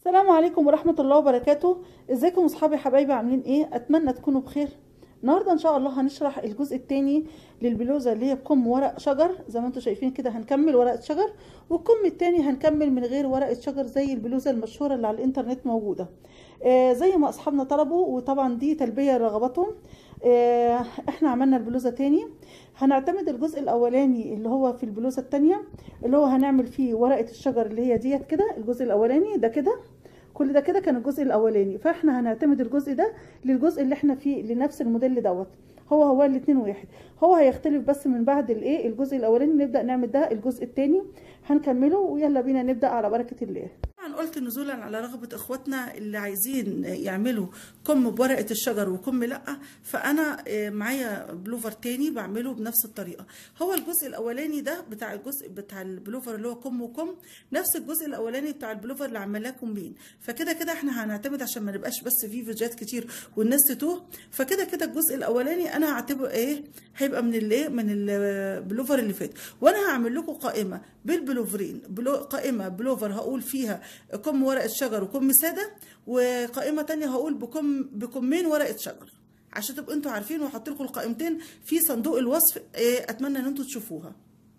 السلام عليكم ورحمة الله وبركاته ازيكم اصحابي حبايبي عاملين ايه اتمنى تكونوا بخير النهارده ان شاء الله هنشرح الجزء الثاني للبلوزه اللي هي بكم ورق شجر زي ما انتم شايفين كده هنكمل ورقه شجر والكم الثاني هنكمل من غير ورقه شجر زي البلوزه المشهوره اللي على الانترنت موجوده آه زي ما اصحابنا طلبوا وطبعا دي تلبيه لرغبتهم آه احنا عملنا البلوزه تاني هنعتمد الجزء الاولاني اللي هو في البلوزه الثانيه اللي هو هنعمل فيه ورقه الشجر اللي هي ديت كده الجزء الاولاني ده كده كل ده كده كان الجزء الاولاني فاحنا هنعتمد الجزء ده للجزء اللي احنا فيه لنفس الموديل دوت هو هو الاتنين واحد هو هيختلف بس من بعد الايه الجزء الاولاني نبدا نعمل ده الجزء الثاني هنكمله ويلا بينا نبدا على بركه الله طبعا قلت نزولا على رغبه اخواتنا اللي عايزين يعملوا كم بورقه الشجر وكم لا فانا معايا بلوفر تاني بعمله بنفس الطريقه هو الجزء الاولاني ده بتاع الجزء بتاع البلوفر اللي هو كم وكم نفس الجزء الاولاني بتاع البلوفر اللي عملناه كومبين فكده كده احنا هنعتمد عشان ما نبقاش بس في فيديوهات كتير والناس تتوه فكده كده الجزء الاولاني انا هعتبره ايه هيبقى من الايه من البلوفر اللي فات وانا هعمل لكم قائمه بالبلوفرين بلو قائمه بلوفر هقول فيها كم ورقه شجر وكم ساده وقائمه تانية هقول بكم بكمين ورقه شجر عشان تبقوا انتوا عارفين وهحط لكم القائمتين في صندوق الوصف اتمنى ان انتوا تشوفوها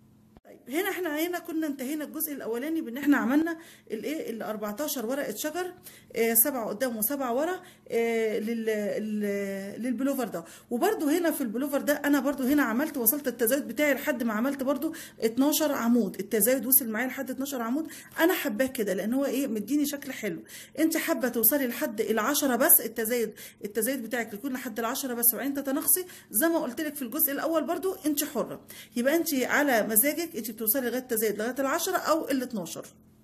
هنا احنا هنا كنا انتهينا الجزء الاولاني بان احنا عملنا الايه ال 14 ورقه شجر اه سبعه قدام وسبعه ورا اه للبلوفر ده وبرده هنا في البلوفر ده انا برده هنا عملت وصلت التزايد بتاعي لحد ما عملت برده 12 عمود التزايد وصل معايا لحد 12 عمود انا حباه كده لان هو ايه مديني شكل حلو انت حابه توصلي لحد ال10 بس التزايد التزايد بتاعك يكون لحد ال10 بس وبعدين تتناقصي زي ما قلت لك في الجزء الاول برده انت حره يبقى انت على مزاجك انت بتوصلي لغايه تزايد لغايه العشرة او ال 12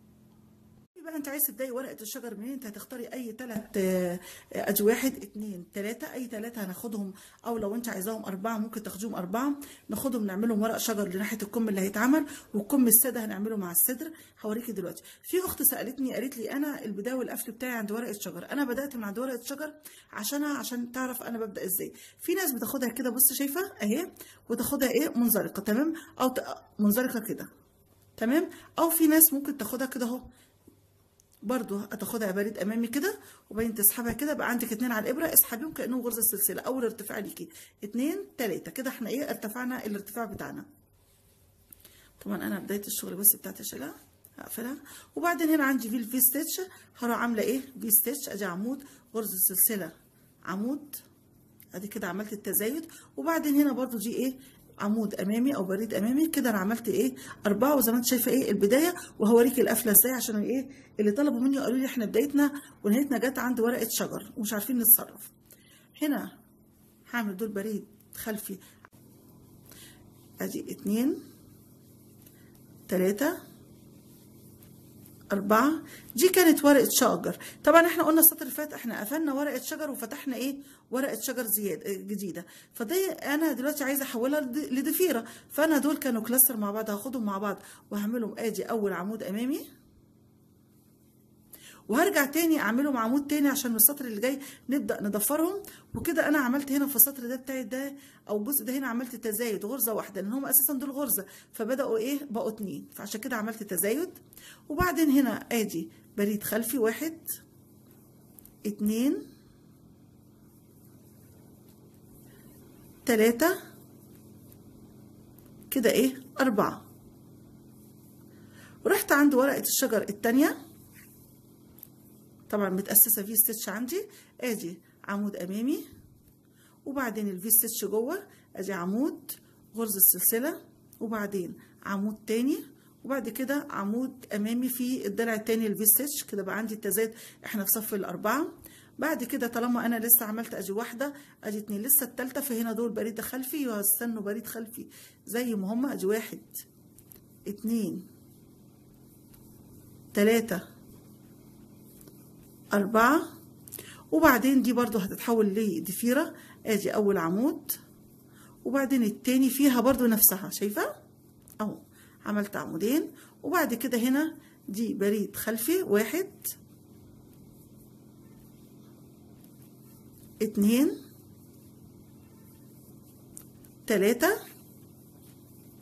يبقى انت عايز تبداي ورقه الشجر منين انت هتختاري اي ثلاث ادي واحد اتنين ثلاثه اي ثلاثه هناخدهم او لو انت عايزاهم اربعه ممكن تاخديهم اربعه ناخدهم نعملهم ورق شجر لناحيه الكم اللي هيتعمل والكم الساده هنعمله مع الصدر هوريكي دلوقتي في اخت سالتني قالت لي انا البدايه والقفل بتاعي عند ورقه شجر انا بدات من عند ورقه شجر عشانها عشان تعرف انا ببدا ازاي في ناس بتاخدها كده بص شايفه اهي وتاخدها ايه منزلقه تمام او منزلقه كده تمام او في ناس ممكن تاخدها كده اهو برضو هتاخدها بريد امامي كده وبعدين تسحبها كده بقى عندك اتنين على الابره اسحبيهم كانهم غرزه السلسله اول ارتفاع ليكي اتنين تلاته كده احنا ايه ارتفعنا الارتفاع بتاعنا طبعا انا بدايه الشغل بس بتاعت الشيلة هقفلها وبعدين هنا عندي في الفي ستيتش هروح عامله ايه في ستيتش ادي عمود غرزه السلسله عمود ادي كده عملت التزايد وبعدين هنا برضو دي ايه عمود امامي او بريد امامي كده انا عملت ايه اربعه وزي ما انت شايفه ايه البدايه وهوريكي القفله ازاي عشان ايه اللي طلبوا مني قالوا لي احنا بدايتنا ونهايتنا جت عند ورقه شجر ومش عارفين نتصرف هنا هعمل دول بريد خلفي ادي اتنين تلاته أربعة دي كانت ورقة شجر طبعا احنا قلنا السطر اللي فات احنا قفلنا ورقة شجر وفتحنا ايه ورقة شجر زيادة جديدة فدي انا دلوقتي عايزة احولها لضفيرة فانا دول كانوا كلاستر مع بعض هاخدهم مع بعض وهعملهم ادي اول عمود امامي وهرجع تاني اعملهم عمود تاني عشان من السطر اللي جاي نبدا نضفرهم وكده انا عملت هنا في السطر ده بتاعي ده او الجزء ده هنا عملت تزايد غرزه واحده لان هم اساسا دول غرزه فبداوا ايه بقوا اتنين فعشان كده عملت تزايد وبعدين هنا ادي بريد خلفي واحد اتنين تلاته كده ايه اربعه ورحت عند ورقه الشجر التانيه طبعا متأسسة في ستيتش عندي ادي عمود امامي وبعدين الفي ستيتش جوه ادي عمود غرزة السلسلة وبعدين عمود تاني وبعد كده عمود امامي في الضلع التاني الفي ستيتش كده بقى عندي التزايد احنا في صف الاربعة بعد كده طالما انا لسه عملت ادي واحدة ادي اتنين لسه التالتة فهنا دول بريد خلفي وهستنوا بريد خلفي زي ما هما ادي واحد اتنين تلاتة أربعة وبعدين دي برضو هتتحول لضفيرة ادي أول عمود وبعدين التاني فيها برضو نفسها شايفة أهو عملت عمودين وبعد كده هنا دي بريد خلفي واحد اتنين تلاتة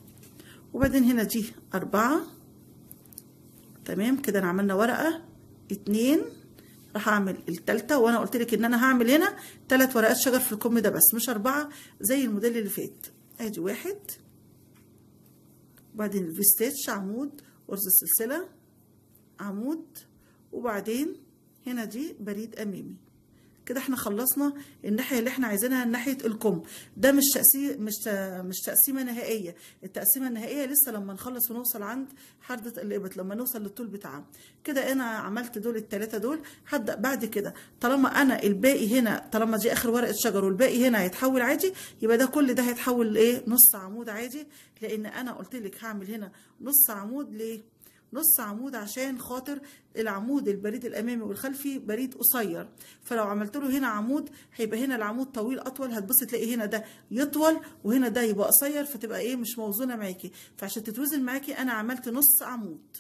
وبعدين هنا دي أربعة تمام كده أنا عملنا ورقة اتنين راح اعمل التالتة وانا قلت لك ان انا هعمل هنا تلات ورقات شجر في الكم ده بس مش اربعة زي الموديل اللي فات ادي واحد وبعدين الفي ستيتش عمود غرزة سلسلة عمود وبعدين هنا دي بريد امامي كده احنا خلصنا الناحيه اللي احنا عايزينها ناحيه الكم ده مش تقسيم مش مش تقسيمه نهائيه التقسيمه النهائيه لسه لما نخلص ونوصل عند حرده الابط لما نوصل للطول بتاعها كده انا عملت دول الثلاثه دول هبدا بعد كده طالما انا الباقي هنا طالما دي اخر ورقه شجر والباقي هنا هيتحول عادي يبقى ده كل ده هيتحول لايه نص عمود عادي لان انا قلت لك هعمل هنا نص عمود ليه نص عمود عشان خاطر العمود البريد الامامي والخلفي بريد قصير فلو عملت له هنا عمود هيبقى هنا العمود طويل اطول هتبص تلاقي هنا ده يطول وهنا ده يبقى قصير فتبقى ايه مش موزونه معاكي فعشان تتوزن معاكي انا عملت نص عمود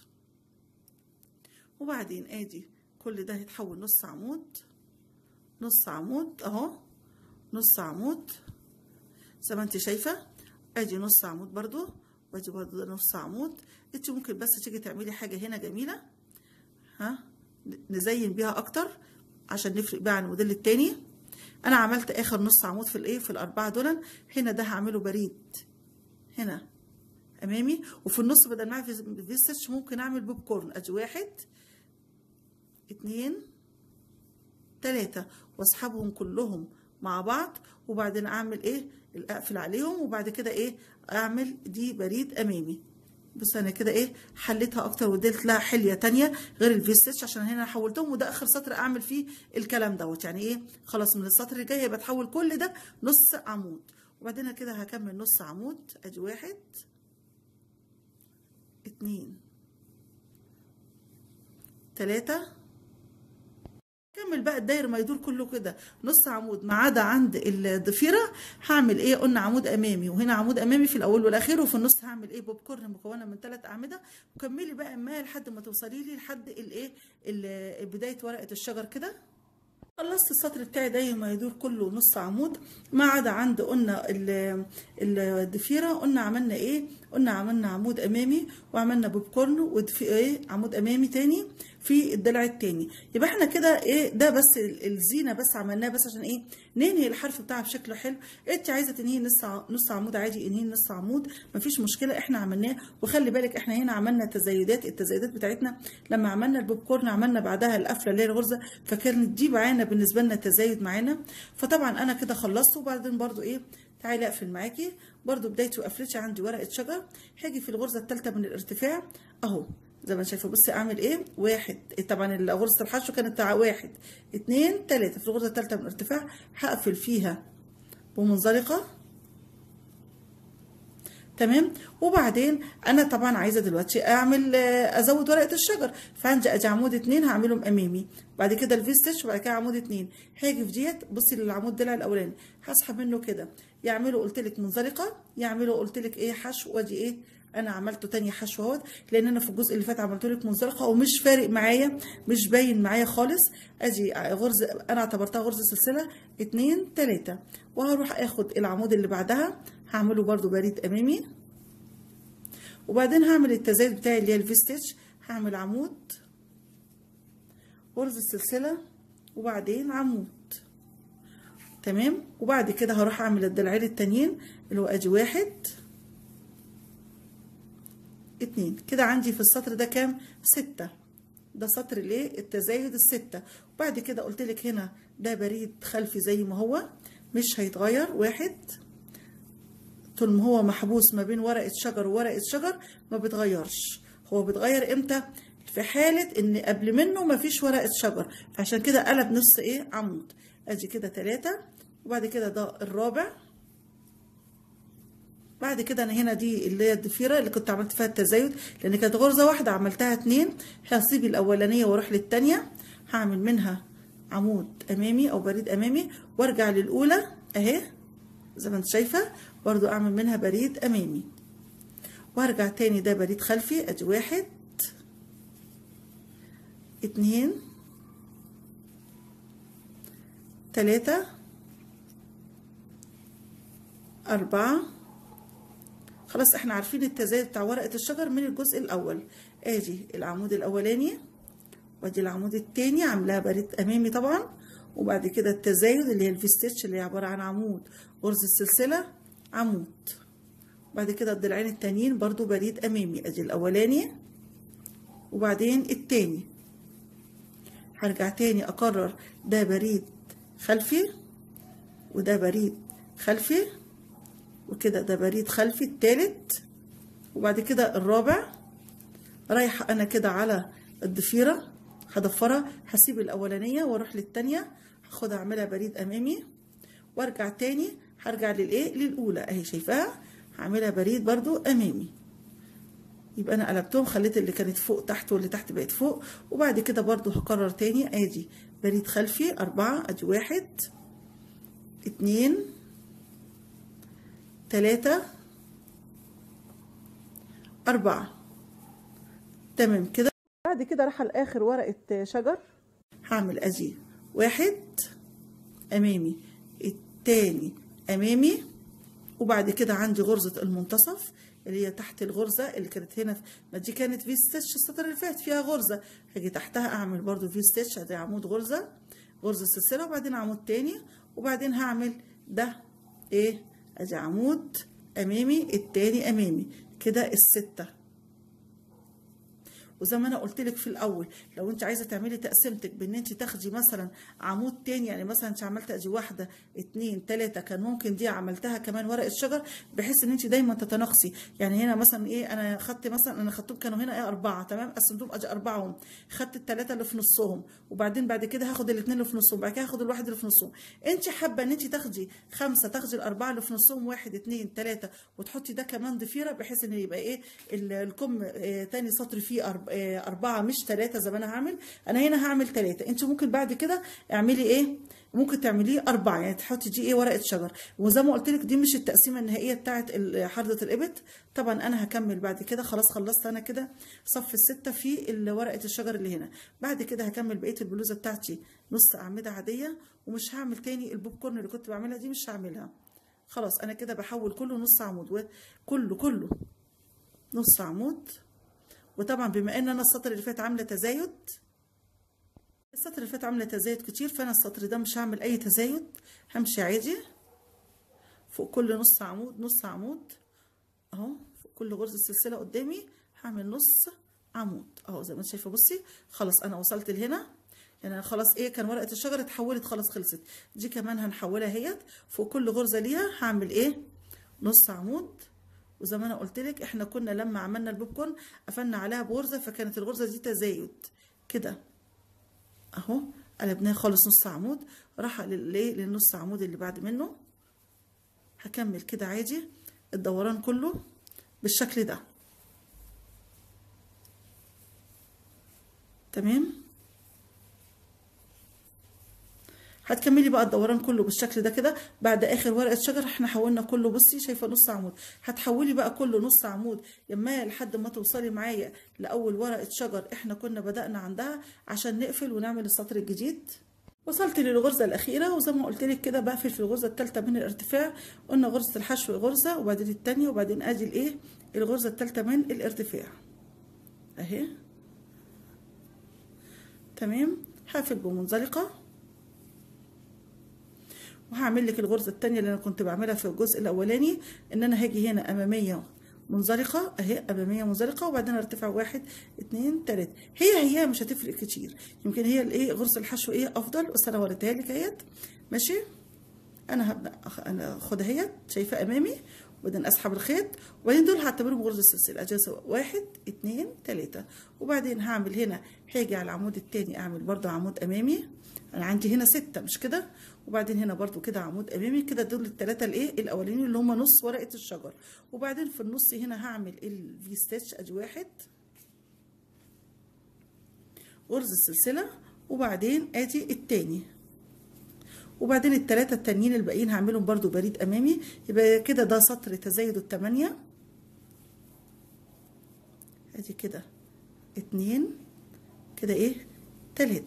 وبعدين ادي كل ده هيتحول نص عمود نص عمود اهو نص عمود زي ما انت شايفه ادي نص عمود برضو وادي برضو ده نص عمود انت ممكن بس تيجي تعملي حاجه هنا جميله ها نزين بيها اكتر عشان نفرق بقى عن الموديل التاني انا عملت اخر نص عمود في الايه في الاربعه دول هنا ده هعمله بريد هنا امامي وفي النص بدل ما اعمل في ستيتش ممكن اعمل بوب كورن ادي واحد اتنين تلاته واسحبهم كلهم مع بعض وبعدين اعمل ايه اقفل عليهم وبعد كده ايه اعمل دي بريد امامي بص انا كده ايه حليتها اكتر واديت لها حليه تانية غير الفي ستيتش عشان هنا حولتهم وده اخر سطر اعمل فيه الكلام دوت يعني ايه خلاص من السطر الجاي هيبقى تحول كل ده نص عمود وبعدين كده هكمل نص عمود ادي واحد اتنين تلاتة كمل بقى الداير ما يدور كله كده نص عمود ما عدا عند الضفيره هعمل ايه قلنا عمود امامي وهنا عمود امامي في الاول والاخير وفي النص هعمل ايه بوب كورن مكونه من ثلاث اعمده وكملي بقى ما لحد ما توصلي لي لحد الايه بدايه ورقه الشجر كده خلصت السطر بتاعي دايما ما يدور كله نص عمود ما عدا عند قلنا الضفيره قلنا عملنا ايه قلنا عملنا عمود امامي وعملنا بوب كورن ودفي ايه عمود امامي تاني في الضلع التاني يبقى احنا كده ايه ده بس الزينه بس عملناه بس عشان ايه ننهي الحرف بتاعها بشكل حلو انت عايزه تنهي نص نص عمود عادي انهي نص عمود مفيش مشكله احنا عملناه وخلي بالك احنا هنا عملنا تزايدات التزايدات بتاعتنا لما عملنا البوب كورن عملنا بعدها القفله اللي هي الغرزه فكانت دي معانا بالنسبه لنا تزايد معانا فطبعا انا كده خلصت وبعدين برضو ايه تعالي اقفل معاكي برضو بدايتي وقفلتي عندي ورقه شجر هاجي في الغرزه الثالثه من الارتفاع اهو زي ما شايفه بصي اعمل ايه واحد طبعا غرزه الحشو كانت واحد اتنين تلاته في الغرزه الثالثه من الارتفاع هقفل فيها بمنزلقه تمام وبعدين انا طبعا عايزه دلوقتي اعمل ازود ورقه الشجر فعندي ادي عمود اتنين هعملهم امامي بعد كده الفي ستيتش وبعد كده عمود اتنين هاجي في ديت بصي للعمود ضلع الاولاني هسحب منه كده يعملوا قلت لك منزلقه يعملوا قلت لك ايه حشو وادي ايه انا عملته تاني حشو اهوت لان انا في الجزء اللي فات عملت لك منزلقه ومش فارق معايا مش باين معايا خالص ادي غرزه انا اعتبرتها غرزه سلسله اتنين تلاته وهروح اخد العمود اللي بعدها هعمله برده بريد امامي وبعدين هعمل التزايد بتاعي اللي هي الفي ستيتش هعمل عمود غرزه سلسله وبعدين عمود تمام وبعد كده هروح اعمل الضلعين التانيين اللي هو ادي واحد اتنين كده عندي في السطر ده كام ستة ده سطر الايه التزايد الستة وبعد كده قلت لك هنا ده بريد خلفي زي ما هو مش هيتغير واحد طول ما هو محبوس ما بين ورقة شجر وورقة شجر ما بيتغيرش هو بيتغير امتى في حالة ان قبل منه ما فيش ورقة شجر فعشان كده قلب نص ايه عمود ادي كده تلاتة وبعد كده ده الرابع بعد كده انا هنا دي اللي هي الضفيره اللي كنت عملت فيها التزايد لان كانت غرزه واحده عملتها اتنين هسيب الاولانيه واروح للتانيه هعمل منها عمود امامي او بريد امامي وارجع للاولى اهي زي ما انت شايفه برضو اعمل منها بريد امامي وارجع تاني ده بريد خلفي ادي واحد اتنين تلاتة أربعة خلاص احنا عارفين التزايد بتاع ورقة الشجر من الجزء الأول ادي العمود الأولاني وادي العمود التاني عاملاها بريد امامي طبعا وبعد كده التزايد اللي هي الفي ستيتش اللي هي عباره عن عمود غرزه سلسله عمود بعد كده الضلعين التانيين برضو بريد امامي ادي الاولاني وبعدين التاني هرجع تاني اكرر ده بريد خلفي وده بريد خلفي وكده ده بريد خلفي التالت وبعد كده الرابع رايحة انا كده على الضفيرة هضفرها هسيب الاولانية واروح للتانية هاخدها اعملها بريد امامي وارجع تاني هرجع للايه للاولى اهي شايفاها هعملها بريد برضو امامي يبقى انا قلبتهم خليت اللي كانت فوق تحت واللي تحت بقت فوق وبعد كده برضو هكرر تاني ادي بريد خلفي اربعة ادي واحد اتنين تلاتة أربعة تمام كده بعد كده راح لآخر ورقة شجر هعمل أدي واحد أمامي التاني أمامي وبعد كده عندي غرزة المنتصف اللي هي تحت الغرزة اللي كانت هنا ما دي كانت في ستيتش السطر اللي فات فيها غرزة هاجي تحتها أعمل برضو في ستيتش ادي عمود غرزة غرزة سلسلة وبعدين عمود تاني وبعدين هعمل ده ايه ادي عمود امامي التاني امامي كده الستة وزي ما انا قلت لك في الاول لو انت عايزه تعملي تقسيمتك بان انت تاخدي مثلا عمود تاني يعني مثلا انت عملت ادي واحده اتنين تلاته كان ممكن دي عملتها كمان ورقه شجر بحيث ان انت دايما تتناقصي يعني هنا مثلا ايه انا خدت مثلا انا خدتهم كانوا هنا ايه اربعه تمام قسمتهم ادي اربعهم خدت التلاته اللي في نصهم وبعدين بعد كده هاخد الاثنين اللي في نصهم بعد كده هاخد الواحد اللي في نصهم انت حابه ان انت تاخدي خمسه تاخدي الاربعه اللي في نصهم واحد اتنين تلاته وتحطي ده كمان ضفيره بحيث ان يبقى ايه الكم اه تاني سطر فيه أرب... أربعة مش ثلاثة زي ما أنا هعمل أنا هنا هعمل ثلاثة أنت ممكن بعد كده اعملي إيه ممكن تعمليه أربعة يعني تحطي دي إيه ورقة شجر وزي ما قلت لك دي مش التقسيمة النهائية بتاعة حردة الإبت طبعا أنا هكمل بعد كده خلاص خلصت أنا كده صف الستة في ورقة الشجر اللي هنا بعد كده هكمل بقية البلوزة بتاعتي نص أعمدة عادية ومش هعمل تاني البوب كورن اللي كنت بعملها دي مش هعملها خلاص أنا كده بحول كله نص عمود كله كله نص عمود وطبعا بما ان انا السطر اللي فات عامله تزايد السطر اللي فات عامله تزايد كتير فانا السطر ده مش هعمل اي تزايد همشي عادي فوق كل نص عمود نص عمود اهو فوق كل غرزه سلسله قدامي هعمل نص عمود اهو زي ما انت شايفه بصي خلاص انا وصلت لهنا يعني انا خلاص ايه كان ورقه الشجره اتحولت خلاص خلصت دي كمان هنحولها اهيت فوق كل غرزه ليها هعمل ايه نص عمود وزي ما انا قلت لك احنا كنا لما عملنا البوب كورن قفلنا عليها بغرزه فكانت الغرزه دي تزايد كده اهو قلبناها خالص نص عمود راح للايه للنص عمود اللي بعد منه هكمل كده عادي الدوران كله بالشكل ده تمام هتكملي بقى الدوران كله بالشكل ده كده بعد اخر ورقه شجر احنا حولنا كله بصي شايفه نص عمود هتحولي بقى كله نص عمود يما لحد ما توصلي معايا لاول ورقه شجر احنا كنا بدانا عندها عشان نقفل ونعمل السطر الجديد وصلت للغرزة الأخيرة وزي ما قلت لك كده بقفل في الغرزة الثالثة من الارتفاع قلنا غرزة الحشو غرزة وبعدين الثانية وبعدين ادي الايه الغرزة الثالثة من الارتفاع اهي تمام هقفل بمنزلقة وهعمل لك الغرزه الثانيه اللي انا كنت بعملها في الجزء الاولاني ان انا هاجي هنا اماميه منزلقه اهي اماميه منزلقه وبعدين ارتفع واحد اتنين تلاته هي هي مش هتفرق كتير يمكن هي الايه غرزه الحشو ايه افضل بس انا وريتها لك اهيت ماشي انا هبدا انا اخدها اهيت شايفه امامي وبعدين اسحب الخيط وبعدين دول هعتبرهم غرزه السلسله اجازه واحد اتنين تلاته وبعدين هعمل هنا هاجي على العمود التاني اعمل برضو عمود امامي انا عندي هنا ستة مش كده وبعدين هنا برضو كده عمود امامي كده دول الثلاثه الايه الاولانيين اللي هم نص ورقه الشجر وبعدين في النص هنا هعمل الفي ستيتش ادي واحد غرزه السلسله وبعدين ادي التاني وبعدين الثلاثه التانيين الباقيين هعملهم برضو بريد امامي يبقى كده ده سطر تزايد الثمانيه ادي كده اتنين كده ايه تلاته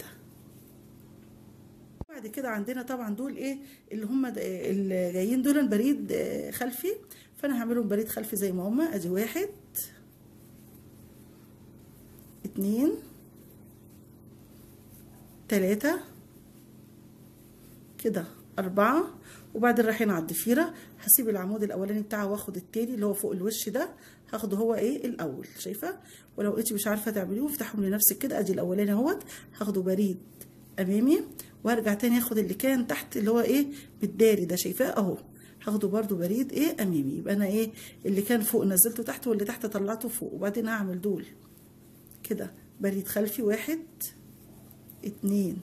بعد كده عندنا طبعا دول ايه اللي هم اللي جايين دول بريد خلفي فانا هعملهم بريد خلفي زي ما هما ادي واحد اتنين تلاتة كده أربعة وبعدين رايحين على الضفيرة هسيب العمود الأولاني بتاعه واخد التاني اللي هو فوق الوش ده هاخده هو ايه الأول شايفة ولو انت مش عارفة تعمليه افتحهم لنفسك كده ادي الأولاني اهوت هاخده بريد أمامي وهرجع تاني اخد اللي كان تحت اللي هو ايه بالداري ده شايفاه اهو هاخده برضو بريد ايه امامي يبقى انا ايه اللي كان فوق نزلته تحت واللي تحت طلعته فوق وبعدين هعمل دول كده بريد خلفي واحد اتنين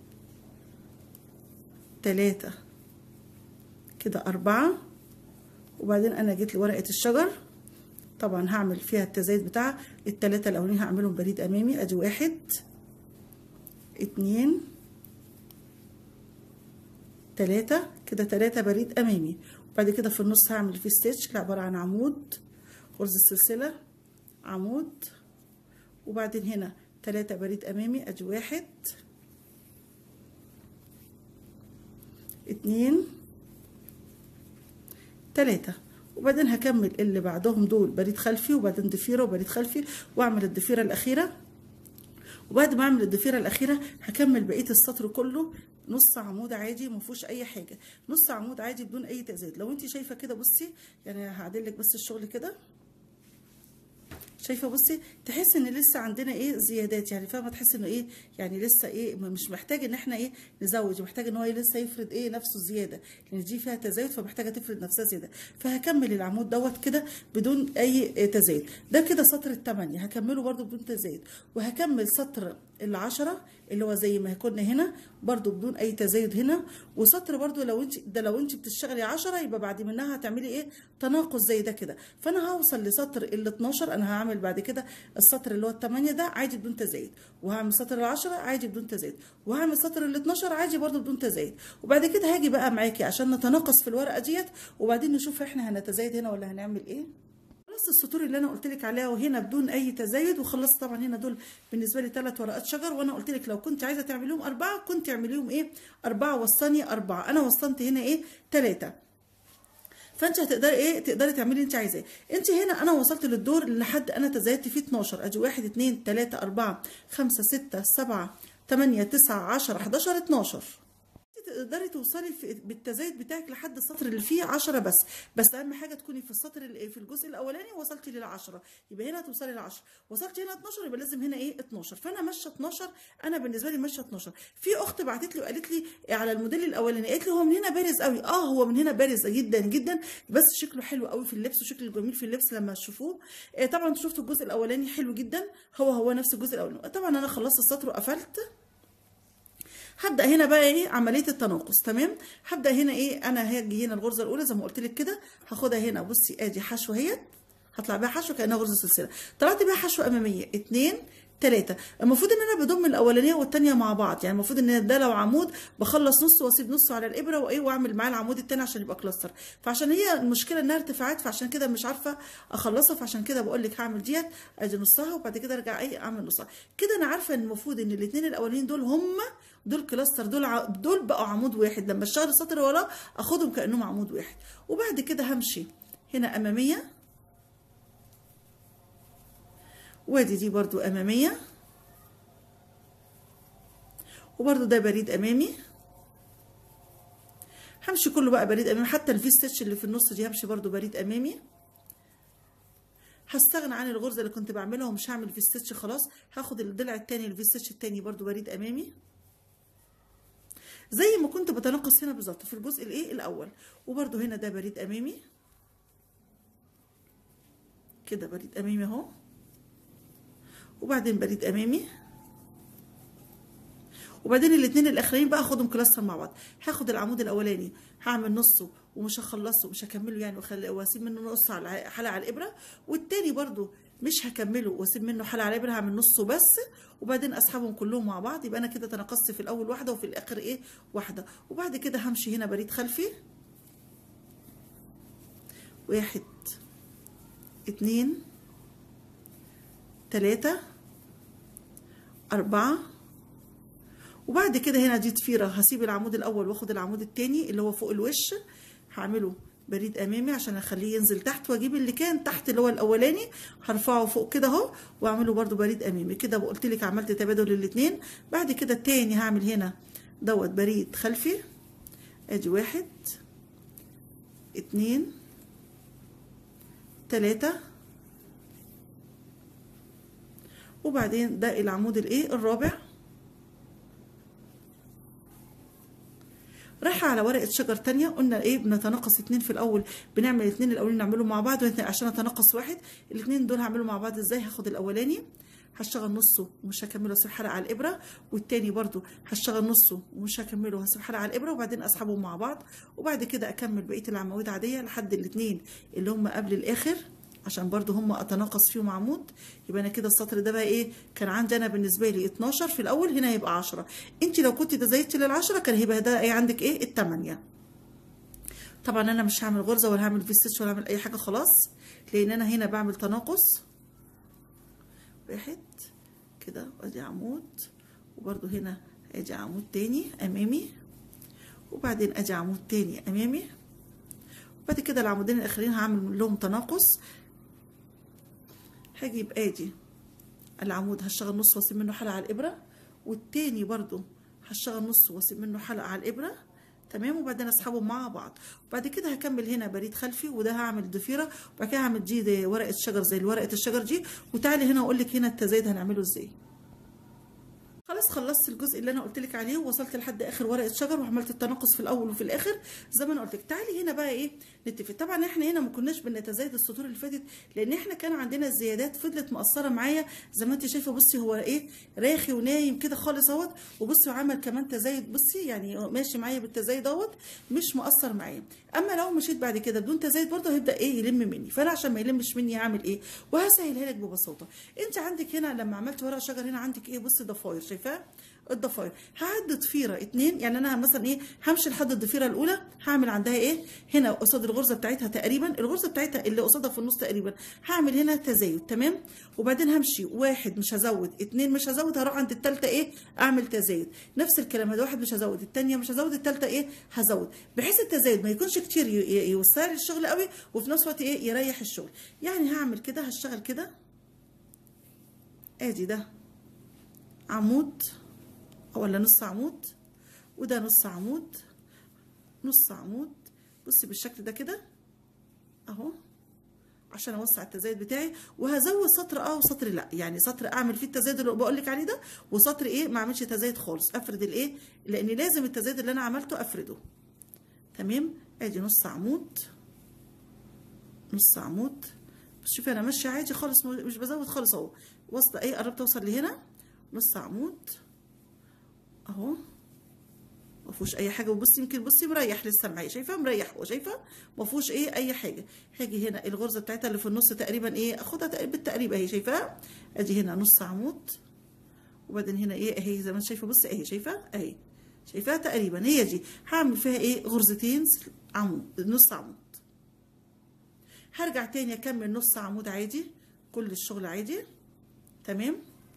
تلاتة كده أربعة وبعدين أنا جيت لورقة الشجر طبعا هعمل فيها التزايد بتاع التلاتة الأولانيين هعملهم بريد أمامي أدي واحد اتنين تلاتة كده تلاتة بريد أمامي وبعد كده في النص هعمل فيه ستيتش اللي عبارة عن عمود غرزة سلسلة عمود وبعدين هنا تلاتة بريد أمامي أدي واحد اتنين تلاتة وبعدين هكمل اللي بعدهم دول بريد خلفي وبعدين ضفيرة وبريد خلفي واعمل الضفيرة الأخيرة وبعد ما اعمل الضفيرة الأخيرة هكمل بقية السطر كله نص عمود عادي ما فيهوش اي حاجه نص عمود عادي بدون اي تزايد لو انت شايفه كده بصي يعني هعدل لك بس الشغل كده شايفه بصي تحس ان لسه عندنا ايه زيادات يعني فاهمه تحس انه ايه يعني لسه ايه مش محتاج ان احنا ايه نزود محتاج ان هو لسه يفرد ايه نفسه زياده لان دي فيها تزايد فمحتاجه تفرد نفسها زياده فهكمل العمود دوت كده بدون اي تزايد ده كده سطر الثمانيه هكمله برده بدون تزايد وهكمل سطر العشرة اللي هو زي ما كنا هنا برضو بدون اي تزايد هنا وسطر برضو لو انت ده لو انت بتشتغلي 10 يبقى بعد منها هتعملي ايه تناقص زي ده كده فانا هوصل لسطر ال 12 انا هعمل بعد كده السطر اللي هو الثمانية ده عادي بدون تزايد وهعمل سطر العشرة عادي بدون تزايد وهعمل سطر ال 12 عادي برضو بدون تزايد وبعد كده هاجي بقى معاكي عشان نتناقص في الورقه ديت وبعدين نشوف احنا هنتزايد هنا ولا هنعمل ايه خلصت السطور اللي انا قلت لك عليها وهنا بدون اي تزايد وخلصت طبعا هنا دول بالنسبه لي ثلاث ورقات شجر وانا قلت لك لو كنت عايزه تعمليهم اربعه كنت اعمليهم ايه اربعه وصلني اربعه انا وصلت هنا ايه ثلاثه فانت هتقدري ايه تقدري تعملي اللي انت عايزاه انت هنا انا وصلت للدور لحد انا تزايدت فيه 12 ادي 1 2 3 4 5 6 7 8 9 10 11 12 تقدري توصلي في بالتزايد بتاعك لحد السطر اللي فيه 10 بس بس اهم حاجه تكوني في السطر في الجزء الاولاني وصلتي لل10 يبقى هنا توصلي ل10 وصلتي هنا 12 يبقى لازم هنا ايه 12 فانا ماشيه 12 انا بالنسبه لي ماشيه 12 في اخت بعتت لي وقالت لي على الموديل الاولاني قالت لي هو من هنا بارز قوي اه هو من هنا بارز جدا جدا بس شكله حلو قوي في اللبس وشكله جميل في اللبس لما تشوفوه آه طبعا انتوا شفتوا الجزء الاولاني حلو جدا هو هو نفس الجزء الاولاني طبعا انا خلصت السطر وقفلت هبدا هنا بقى ايه عمليه التناقص تمام هبدا هنا ايه انا هاجي هنا الغرزه الاولى زي ما قلت لك كده هاخدها هنا بصي ادي حشو اهيت هطلع بيها حشو كانها غرزه سلسله طلعت بيها حشو اماميه اتنين تلاتة المفروض ان انا بضم الاولانيه والثانيه مع بعض يعني المفروض ان ده لو عمود بخلص نص واسيب نصه على الابره وايه واعمل معاه العمود الثاني عشان يبقى كلاستر فعشان هي المشكله انها ارتفاعات فعشان كده مش عارفه اخلصها فعشان كده بقول لك هعمل ديت ادي نصها وبعد كده ارجع ايه اعمل نصها كده انا عارفه ان المفروض ان الاثنين الاولانيين دول هم دول كلاستر دول ع... دول بقوا عمود واحد لما اشتغل السطر وراه اخدهم كانهم عمود واحد وبعد كده همشي هنا اماميه وادي دي برضو اماميه وبرده ده بريد امامي همشي كله بقى بريد امامي حتى الفي ستيتش اللي في النص دي همشي برده بريد امامي هستغنى عن الغرزه اللي كنت بعملها ومش هعمل في ستيتش خلاص هاخد الضلع التاني الفي ستيتش التاني برده بريد امامي زي ما كنت بتنقص هنا بالظبط في الجزء الايه الاول وبرده هنا ده بريد امامي كده بريد امامي اهو وبعدين بريد امامي وبعدين الاثنين الاخرين بقى اخدهم كلاستر مع بعض هاخد العمود الاولاني هعمل نصه ومش هخلصه مش هكمله يعني واسيب منه نص على حلقه على الابره والتاني برده مش هكمله واسيب منه حلقه على الابره هعمل نصه بس وبعدين اسحبهم كلهم مع بعض يبقى انا كده تناقصت في الاول واحده وفي الاخر ايه واحده وبعد كده همشي هنا بريد خلفي واحد اتنين تلاته اربعه وبعد كده هنا دي ضفيره هسيب العمود الاول واخد العمود التاني اللي هو فوق الوش هعمله بريد امامي عشان اخليه ينزل تحت واجيب اللي كان تحت اللي هو الاولاني هرفعه فوق كده اهو واعمله برده بريد امامي كده قلت لك عملت تبادل الاثنين بعد كده التاني هعمل هنا دوت بريد خلفي ادي واحد اتنين تلاتة وبعدين ده العمود الايه الرابع رايحة على ورقة شجر تانية قلنا ايه بنتناقص اتنين في الأول بنعمل اتنين الأولين نعملهم مع بعض عشان أتناقص واحد الاتنين دول هعملهم مع بعض ازاي هاخد الأولاني هشتغل نصه ومش هكمله هسيب حلقة على الإبرة والتاني برضو هشتغل نصه ومش هكمله هسيب حلقة على الإبرة وبعدين أسحبهم مع بعض وبعد كده أكمل بقية العواميد عادية لحد الاتنين اللي هم قبل الآخر عشان برضو هم اتناقص فيهم عمود يبقى انا كده السطر ده بقى ايه كان عندي انا بالنسبه لي 12 في الاول هنا هيبقى 10 انت لو كنت تزايدتي لل10 كان هيبقى ده ايه عندك ايه الثمانيه طبعا انا مش هعمل غرزه ولا هعمل في ستيتش ولا هعمل اي حاجه خلاص لان انا هنا بعمل تناقص واحد كده ادي عمود وبرضو هنا ادي عمود تاني امامي وبعدين ادي عمود تاني امامي وبعد كده العمودين الاخرين هعمل لهم تناقص هجيب ادي العمود هشتغل نص واسيب منه حلقه على الابره والتاني برضو هشتغل نص واسيب منه حلقه على الابره تمام وبعدين اسحبهم مع بعض وبعد كده هكمل هنا بريد خلفي وده هعمل ضفيره وبعد كده هعمل دي, دي ورقه شجر زي ورقه الشجر دي وتعالي هنا اقول لك هنا التزايد هنعمله ازاي خلاص خلصت الجزء اللي انا قلت لك عليه ووصلت لحد اخر ورقه شجر وعملت التناقص في الاول وفي الاخر زي ما انا قلت لك تعالي هنا بقى ايه نتفق طبعا احنا هنا ما كناش بنتزايد السطور اللي فاتت لان احنا كان عندنا الزيادات فضلت مقصره معايا زي ما انت شايفه بصي هو ايه راخي ونايم كده خالص اهوت وبصي وعمل كمان تزايد بصي يعني ماشي معايا بالتزايد اهوت مش مقصر معايا اما لو مشيت بعد كده بدون تزايد برضه هيبدا ايه يلم مني فانا عشان ما يلمش مني هعمل ايه وهسهلها لك ببساطه انت عندك هنا لما عملت ورق شجر هنا عندك ايه بصي ضفاير شايفاه الضفاير هعد ضفيره اتنين يعني انا مثلا ايه همشي لحد الضفيره الاولى هعمل عندها ايه هنا قصاد الغرزه بتاعتها تقريبا الغرزه بتاعتها اللي قصادها في النص تقريبا هعمل هنا تزايد تمام وبعدين همشي واحد مش هزود اتنين مش هزود هروح عند التالتة ايه اعمل تزايد نفس الكلام هذا واحد مش هزود التانية مش هزود التالتة ايه هزود بحيث التزايد ما يكونش كتير يوسع لي الشغل قوي وفي نفس الوقت ايه يريح الشغل يعني هعمل كده هشتغل كده ادي ده عمود ولا نص عمود وده نص عمود نص عمود بصي بالشكل ده كده اهو عشان اوسع التزايد بتاعي وهزود سطر اه وسطر لا يعني سطر اعمل فيه التزايد اللي بقول لك عليه ده وسطر ايه ما اعملش تزايد خالص افرد الايه لان لازم التزايد اللي انا عملته افرده تمام ادي نص عمود نص عمود بس شوفي انا ماشيه عادي خالص مش بزود خالص اهو واصله ايه قربت اوصل لهنا نص عمود اهو ما فيهوش اي حاجه وبصي يمكن بصي مريح لسه معايا شايفه مريح هو شايفه ما فيهوش ايه اي حاجه هاجي هنا الغرزه بتاعتها اللي في النص تقريبا ايه اخدها بالتقريب اهي شايفاها ادي هنا نص عمود وبعدين هنا ايه اهي زي ما انت شايفه بصي اهي شايفه اهي شايفاها تقريبا هي دي هعمل فيها ايه غرزتين عمود نص عمود هرجع تاني اكمل نص عمود عادي كل الشغل عادي تمام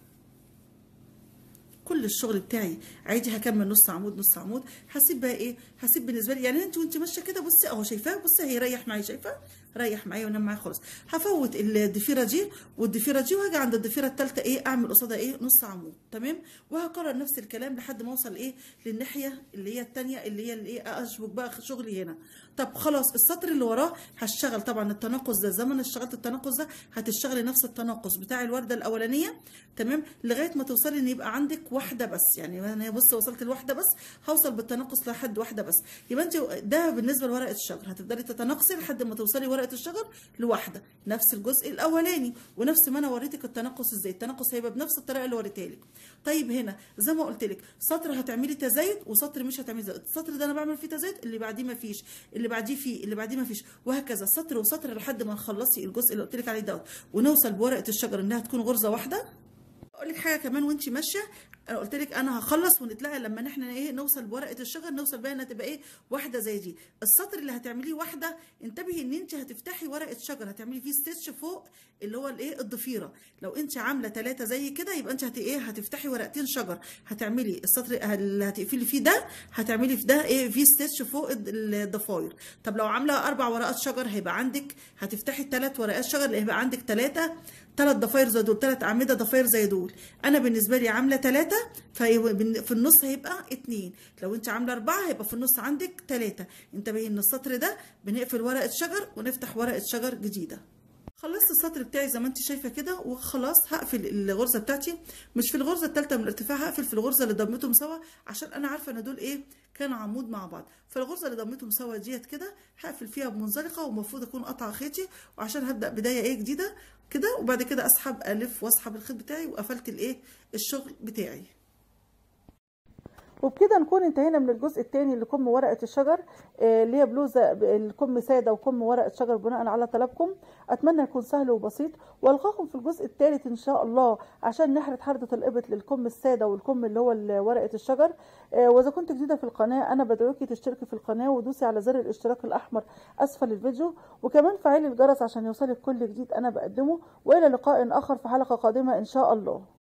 كل الشغل بتاعي عادي هكمل نص عمود نص عمود هسيب بقى ايه هسيب بالنسبه لي يعني انت وانت ماشيه كده بصي اهو شايفاه بصي هيريح معايا شايفه ريح معايا ونام معايا خالص هفوت الضفيره دي والضفيره دي وهاجي عند الضفيره الثالثه ايه اعمل قصادها ايه نص عمود تمام وهكرر نفس الكلام لحد ما اوصل ايه للناحيه اللي هي الثانيه اللي هي الايه اشبك بقى شغلي هنا طب خلاص السطر اللي وراه هشتغل طبعا التناقص ده زمن اشتغلت التناقص ده هتشتغلي نفس التناقص بتاع الورده الاولانيه تمام لغايه ما توصلي ان يبقى عندك واحده بس يعني انا بص وصلت لواحده بس هوصل بالتناقص لحد واحده بس يبقى انت ده بالنسبه لورقه الشجر هتفضلي تتناقصي لحد ما توصلي ورقه الشجر لواحده نفس الجزء الاولاني ونفس ما انا وريتك التناقص ازاي التناقص هيبقى بنفس الطريقه اللي وريتها لك طيب هنا زي ما قلت لك سطر هتعملي تزايد وسطر مش هتعملي تزايد السطر ده انا بعمل فيه تزايد اللي بعديه ما فيش اللي بعديه فيه اللي بعديه ما فيش وهكذا سطر وسطر لحد ما نخلصي الجزء اللي قلت لك عليه دوت ونوصل بورقه الشجر انها تكون غرزه واحده اقول لك حاجه كمان وانت ماشيه انا قلت لك انا هخلص ونتلاقى لما احنا ايه نوصل بورقه الشجر نوصل بقى انها تبقى ايه واحده زي دي السطر اللي هتعمليه واحده انتبهي ان انت هتفتحي ورقه شجر هتعملي فيه ستيتش فوق اللي هو الايه الضفيره لو انت عامله ثلاثه زي كده يبقى انت هت ايه هتفتحي ورقتين شجر هتعملي السطر اللي هتقفلي فيه ده هتعملي في ده ايه في ستيتش فوق الضفاير طب لو عامله اربع ورقات شجر هيبقى عندك هتفتحي ثلاث ورقات شجر اللي هيبقى عندك ثلاثه ثلاث ضفاير زي دول ثلاث اعمده ضفاير زي دول انا بالنسبه لي عامله ثلاثه في النص هيبقى اتنين لو انت عامله اربعه هيبقى في النص عندك ثلاثه انتبهي ان السطر ده بنقفل ورقه شجر ونفتح ورقه شجر جديده خلصت السطر بتاعي زي ما انت شايفه كده وخلاص هقفل الغرزه بتاعتي مش في الغرزه الثالثه من الارتفاع هقفل في الغرزه اللي ضمتهم سوا عشان انا عارفه ان دول ايه كانوا عمود مع بعض فالغرزه اللي ضمتهم سوا ديت كده هقفل فيها بمنزلقه ومفروض اكون قطعه خيطي وعشان هبدا بدايه ايه جديده كده وبعد كده اسحب الف واسحب الخيط بتاعي وقفلت الايه الشغل بتاعي وبكده نكون انتهينا من الجزء الثاني لكم ورقه الشجر اللي هي بلوزه الكم ساده وكم ورقه شجر بناء على طلبكم اتمنى يكون سهل وبسيط والقاكم في الجزء الثالث ان شاء الله عشان نحرد حرده الابط للكم الساده والكم اللي هو ورقه الشجر واذا كنت جديده في القناه انا بدعوكي تشتركي في القناه ودوسي على زر الاشتراك الاحمر اسفل الفيديو وكمان فعلي الجرس عشان يوصلك كل جديد انا بقدمه والى لقاء اخر في حلقه قادمه ان شاء الله